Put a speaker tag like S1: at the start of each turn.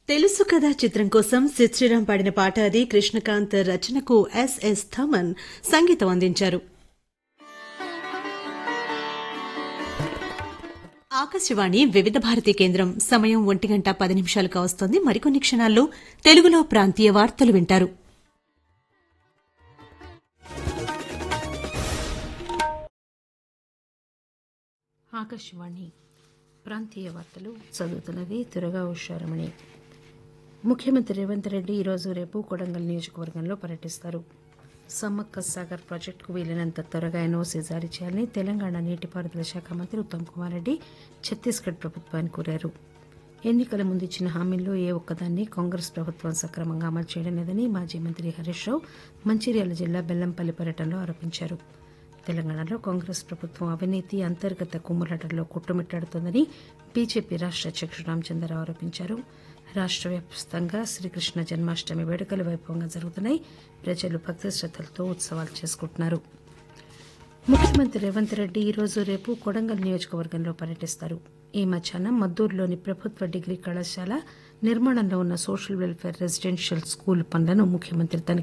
S1: తెలుసు కదా చిత్రం కోసం సిద్ శ్రీరామ్ పాడిన పాట అది కృష్ణకాంత్ రచనకు ఎస్ఎస్ థమన్ సంగీతం అందించారు ఆకాశవాణి వివిధ భారతి కేంద్రం సమయం ఒంటి గంట పది నిమిషాలుగా వస్తోంది మరికొన్ని క్షణాల్లో తెలుగులో ప్రాంతీయ వార్తలు వింటారు
S2: ఆకాశవాణి ప్రాంతీయ వార్తలు చదువుతున్నది త్వరగా ఉషారమణి ముఖ్యమంత్రి రేవంత్ రెడ్డి ఈరోజు రేపు కొడంగల్ నియోజకవర్గంలో పర్యటిస్తారు సమ్మక్క సాగర్ ప్రాజెక్టుకు వీలైనంత త్వరగా ఎన్ఓసీ జారీ చేయాలని తెలంగాణ నీటిపారుదల శాఖ మంత్రి ఉత్తమ్ కుమార్ రెడ్డి ఛత్తీస్గఢ్ ప్రభుత్వాన్ని కోరారు ఎన్నికల ముందు ఇచ్చిన హామీల్లో ఏ ఒక్కదాన్ని కాంగ్రెస్ ప్రభుత్వం సక్రమంగా అమలు చేయడం లేదని మాజీ మంత్రి హరీష్ రావు మంచిర్యాల జిల్లా బెల్లంపల్లి పర్యటనలో ఆరోపించారు తెలంగాణలో కాంగ్రెస్ ప్రభుత్వం అవినీతి అంతర్గత కుమ్ములాటల్లో కొట్టుమిట్టాడుతోందని బీజేపీ రాష్ట్ర అధ్యక్షుడు రామచంద్రరావు ఆరోపించారు రాష్ట్ర వ్యాప్తంగా శ్రీకృష్ణ జన్మాష్టమి వేడుకలు వైభవంగా జరుగుతున్నాయి ప్రజలు భక్తి శ్రద్దలతో ఉత్సవాలు చేసుకుంటున్నారు ముఖ్యమంత్రి రేవంత్ రెడ్డి ఈరోజు రేపు కొడంగల్ నియోజకవర్గంలో పర్యటిస్తారు ఈ మధ్యాహ్నం మద్దూరులోని ప్రభుత్వ డిగ్రీ కళాశాల నిర్మాణంలో ఉన్న సోషల్ వెల్ఫేర్ రెసిడెన్షియల్ స్కూల్ పనులను ముఖ్యమంత్రి తనిఖీ